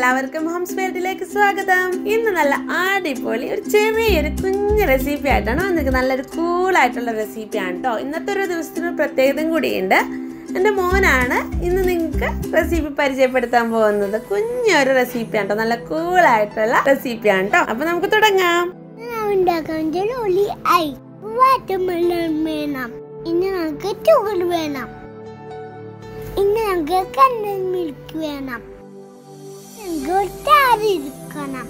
എല്ലാവർക്കും ഹോംസ് വേൾഡിലേക്ക് സ്വാഗതം ഇന്ന് നല്ല അടിപൊളി ഒരു ചെറിയൊരു കുഞ്ഞു റെസിപ്പി ആയിട്ടാണ് വന്നിരിക്കുന്നത് നല്ലൊരു കൂളായിട്ടുള്ള റെസിപ്പിയാണ് കേട്ടോ ഇന്നത്തെ ഒരു ദിവസത്തിന് ഒരു പ്രത്യേകതയും കൂടിയുണ്ട് എൻ്റെ മോനാണ് ഇന്ന് നിങ്ങൾക്ക് റെസിപ്പി പരിചയപ്പെടുത്താൻ പോകുന്നത് കുഞ്ഞൊരു റെസിപ്പിയാണ് കേട്ടോ നല്ല കൂളായിട്ടുള്ള റെസിപ്പിയാണ് കേട്ടോ അപ്പൊ നമുക്ക് തുടങ്ങാം ഉണ്ടാക്കാൻ ജോലി ഐ വാട്ടർമെലൺ വേണം ഇനി നമുക്ക് ഷുഗർ വേണം ഇനി നമുക്ക് കണ്ണൻ മിൽക്ക് വേണം നമുക്ക് താരി എടുക്കണം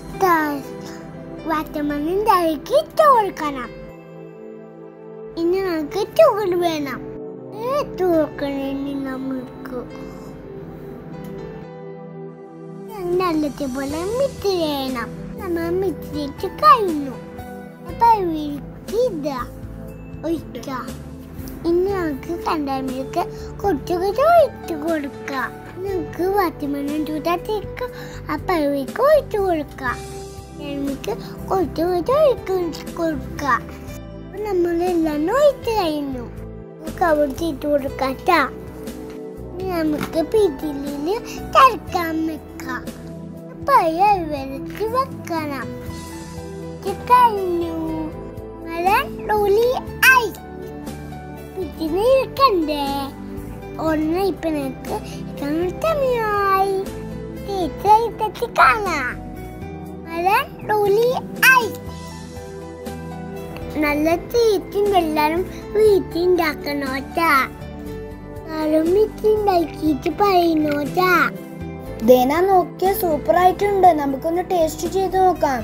വാട്ടർമെലൺ താരിക്ക് ഇട്ട് കൊടുക്കണം ഇനി നമുക്ക് ഷുഗർ വേണം ഇട്ട് കൊടുക്കണം ഇനി നമുക്ക് നല്ലത്തെ പോലെ മിക്സ് ചെയ്യണം നമ്മൾ മിക്സ് ചെയ്ത് കഴിഞ്ഞു അപ്പൊ അതിലേക്ക് ഇതാ ഒഴിക്കാം ഇനി നമുക്ക് കണ്ടാമിലേക്ക് കുറച്ച് കുറച്ച് ഒഴിച്ച് കൊടുക്കാം നമുക്ക് പത്തുമണി ചൂടാത്തേക്ക് അപ്പൊ അതിലേക്ക് ഒഴിച്ച് കൊടുക്കാം നമുക്ക് കുറച്ച് കുറച്ച് ഒഴിച്ച് കൊടുക്കാം അപ്പൊ നമ്മളെല്ലാം ഒഴിച്ച് കഴിഞ്ഞു കവർ ചെയ്ത് കൊടുക്കാം ട്ടാ. ഇനി നമുക്ക് പിതിലില് തരക്കാൻ വെക്കാം പഴയ വെള്ളത്തിൽ വെക്കണം ഇത് കഴിഞ്ഞു മലി ആയി പിറ്റിന് ഇരിക്കണ്ടേ ഒന്ന് ഇപ്പൊ നിനക്ക് സമയമായി തീർച്ചയായിട്ടും കാണാം മലി ആയി നല്ല തീറ്റും എല്ലാരും വീട്ടിൽ ഉണ്ടാക്കണോട്ടാ നാളും വീട്ടിൽ ഉണ്ടാക്കിയിട്ട് പറയുന്നോട്ടാ ദേന നോക്കിയ സൂപ്പർ ആയിട്ടുണ്ട് നമുക്കൊന്ന് ടേസ്റ്റ് ചെയ്ത് നോക്കാം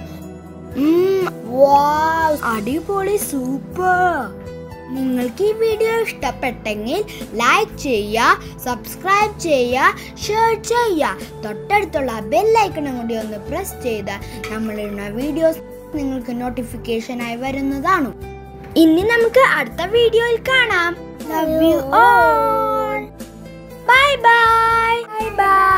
അടിപൊളി സൂപ്പർ നിങ്ങൾക്ക് ഈ വീഡിയോ ഇഷ്ടപ്പെട്ടെങ്കിൽ ലൈക്ക് ചെയ്യുക സബ്സ്ക്രൈബ് ചെയ്യുക ഷെയർ ചെയ്യുക തൊട്ടടുത്തുള്ള ബെല്ലൈക്കണും കൂടി ഒന്ന് പ്രസ് ചെയ്താൽ നമ്മളിടുന്ന വീഡിയോസ് നിങ്ങൾക്ക് നോട്ടിഫിക്കേഷൻ ആയി വരുന്നതാണ് ഇനി നമുക്ക് അടുത്ത വീഡിയോയിൽ കാണാം love you all bye bye bye by